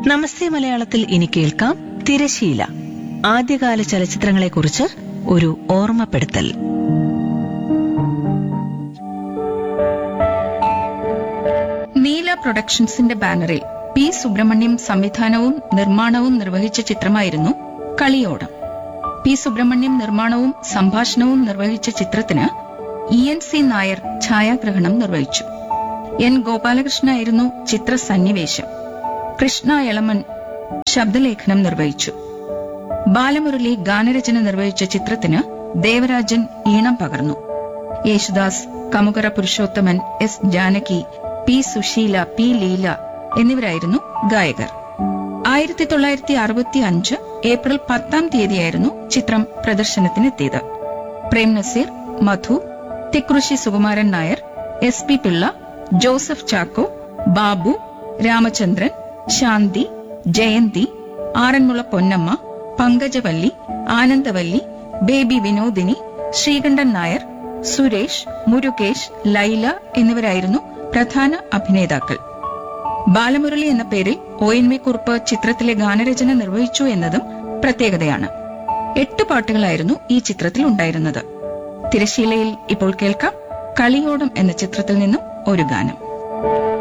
നമസ്തേ മലയാളത്തിൽ ഇനി കേൾക്കാം തിരശീല ആദ്യകാല ചലച്ചിത്രങ്ങളെക്കുറിച്ച് ഒരു ഓർമ്മപ്പെടുത്തൽ നീല പ്രൊഡക്ഷൻസിന്റെ ബാനറിൽ പി സുബ്രഹ്മണ്യം സംവിധാനവും നിർമ്മാണവും നിർവഹിച്ച ചിത്രമായിരുന്നു കളിയോടം പി സുബ്രഹ്മണ്യം നിർമ്മാണവും സംഭാഷണവും നിർവഹിച്ച ചിത്രത്തിന് ഇ എൻ സി നായർ ഛായാഗ്രഹണം നിർവഹിച്ചു എൻ ഗോപാലകൃഷ്ണനായിരുന്നു ചിത്ര സന്നിവേശം കൃഷ്ണ എളമൺ ശബ്ദലേഖനം നിർവഹിച്ചു ബാലമുരളി ഗാനരചന നിർവഹിച്ച ചിത്രത്തിന് ദേവരാജൻ ഈണം പകർന്നു Yesudas Kamukara Purushothaman S Janaki P Susheela P Leela എന്നിവരായിരുന്നു ഗായകർ ആയിരത്തി തൊള്ളായിരത്തി അറുപത്തി അഞ്ച് ഏപ്രിൽ പത്താം തീയതിയായിരുന്നു ചിത്രം പ്രദർശനത്തിനെത്തിയത് പ്രേം നസീർ മധു തിക്കുറിശി സുകുമാരൻ നായർ എസ് പി പിള്ള ജോസഫ് ചാക്കോ ബാബു രാമചന്ദ്രൻ ശാന്തി ജയന്തി ആറന്മുള പൊന്നമ്മ പങ്കജവല്ലി ആനന്ദവല്ലി ബേബി വിനോദിനി ശ്രീകണ്ഠൻ നായർ സുരേഷ് മുരുകേഷ് ലൈല എന്നിവരായിരുന്നു പ്രധാന അഭിനേതാക്കൾ ബാലമുരളി എന്ന പേരിൽ ഒ എൻ വി കുറുപ്പ് ചിത്രത്തിലെ ഗാനരചന നിർവഹിച്ചു എന്നതും പ്രത്യേകതയാണ് എട്ട് പാട്ടുകളായിരുന്നു ഈ ചിത്രത്തിൽ ഉണ്ടായിരുന്നത് തിരശീലയിൽ ഇപ്പോൾ കേൾക്കാം കളിയോടം എന്ന ചിത്രത്തിൽ നിന്നും ഒരു ഗാനം